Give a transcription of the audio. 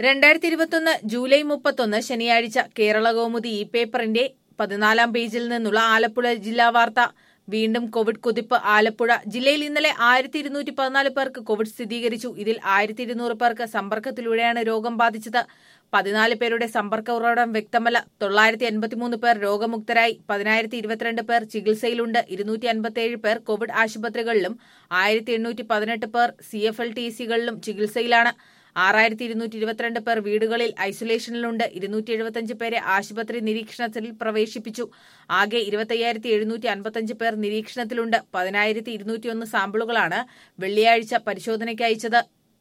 രണ്ടായിരത്തി ഇരുപത്തൊന്ന് ജൂലൈ മുപ്പത്തൊന്ന് ശനിയാഴ്ച കേരള കൗമുദി ഈ പേപ്പറിന്റെ പതിനാലാം പേജിൽ നിന്നുള്ള ആലപ്പുഴ ജില്ലാ വാർത്ത വീണ്ടും കോവിഡ് കുതിപ്പ് ആലപ്പുഴ ജില്ലയിൽ ഇന്നലെ ആയിരത്തി ഇരുന്നൂറ്റി പതിനാല് പേർക്ക് കോവിഡ് സ്ഥിരീകരിച്ചു ഇതിൽ ആയിരത്തി ഇരുന്നൂറ് പേർക്ക് സമ്പർക്കത്തിലൂടെയാണ് രോഗം ബാധിച്ചത് പതിനാല് പേരുടെ സമ്പർക്ക ഉറവിടം വ്യക്തമല്ല തൊള്ളായിരത്തി എൺപത്തിമൂന്ന് പേർ രോഗമുക്തരായി പതിനായിരത്തി ഇരുപത്തിരണ്ട് പേർ ചികിത്സയിലുണ്ട് ഇരുന്നൂറ്റി അൻപത്തിയേഴ് പേർ കോവിഡ് ആശുപത്രികളിലും ആയിരത്തി എണ്ണൂറ്റി പതിനെട്ട് പേർ സി എഫ് എൽ ടി സികളിലും ചികിത്സയിലാണ് ആറായിരത്തി ഇരുന്നൂറ്റി ഇരുപത്തിരണ്ട് പേർ വീടുകളിൽ ഐസൊലേഷനിലുണ്ട് ഇരുന്നൂറ്റി എഴുപത്തിയഞ്ച് പേരെ ആശുപത്രി നിരീക്ഷണത്തിൽ പ്രവേശിപ്പിച്ചു ആകെ ഇരുപത്തയ്യായിരത്തി എഴുന്നൂറ്റി അൻപത്തിയഞ്ച് പേർ നിരീക്ഷണത്തിലുണ്ട് പതിനായിരത്തി ഇരുന്നൂറ്റിയൊന്ന് സാമ്പിളുകളാണ് വെള്ളിയാഴ്ച പരിശോധനയ്ക്ക് അയച്ചത്